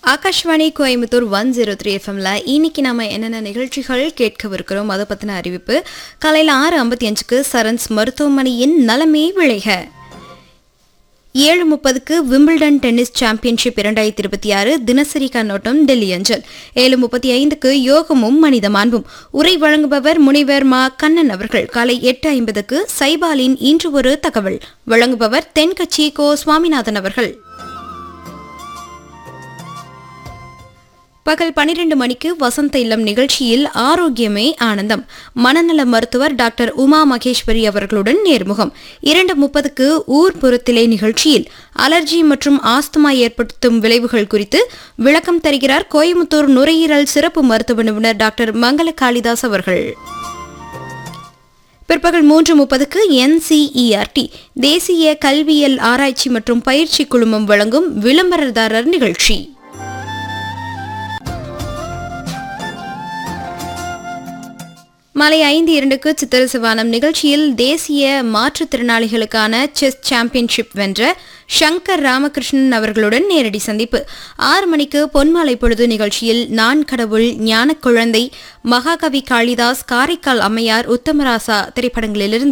Akashvani Coimbatore one zero three எஃப்எம்ல இன்னைக்கு நாம என்னென்ன நிகழ்ச்சிகள் கேட்கவிருக்கிறோம் அதை பத்தின அறிவிப்பு காலையில ஆறு ஐம்பத்தி அஞ்சுக்கு சரன்ஸ் மருத்துவமனையின் நலமே விளைக ஏழு முப்பதுக்கு விம்பிள்டன் டென்னிஸ் சாம்பியன்ஷிப் இரண்டாயிரத்தி இருபத்தி ஆறு தினசரி கண்ணோட்டம் டெல்லி அஞ்சல் ஏழு முப்பத்தி ஐந்துக்கு யோகமும் மனித மாண்பும் உரை வழங்குபவர் முனைவர் மா கண்ணன் அவர்கள் காலை எட்டு ஐம்பதுக்கு சைபாலின் இன்று ஒரு தகவல் வழங்குபவர் தென்கட்சி கோ சுவாமிநாதன் அவர்கள் பகல் பனிரெண்டு மணிக்கு வசந்த இல்லம் நிகழ்ச்சியில் ஆரோக்கியமே ஆனந்தம் மனநல மருத்துவர் டாக்டர் உமா மகேஸ்வரி அவர்களுடன் நேர்முகம் இரண்டு முப்பதுக்கு ஊர்புறத்திலே நிகழ்ச்சியில் அலர்ஜி மற்றும் ஆஸ்துமா ஏற்படுத்தும் விளைவுகள் குறித்து விளக்கம் தருகிறார் கோயம்புத்தூர் நுரையீரல் சிறப்பு மருத்துவ நிபுணர் டாக்டர் மங்கள காளிதாஸ் அவர்கள் பிற்பகல் மூன்று முப்பதுக்கு என்சிஇஆர்டி தேசிய கல்வியல் ஆராய்ச்சி மற்றும் பயிற்சி குழுமம் வழங்கும் விளம்பரதாரர் நிகழ்ச்சி மாலை ஐந்து இரண்டுக்கு சித்திர சிவானம் நிகழ்ச்சியில் தேசிய மாற்றுத்திறனாளிகளுக்கான செஸ் சாம்பியன்ஷிப் வென்ற சங்கர் ராமகிருஷ்ணன் அவர்களுடன் நேரடி சந்திப்பு ஆறு மணிக்கு பொன்மாலை பொழுது நிகழ்ச்சியில் நான் கடவுள் ஞான குழந்தை மகாகவி காளிதாஸ் காரைக்கால் அம்மையார் உத்தமராசா திரைப்படங்களிலிருந்து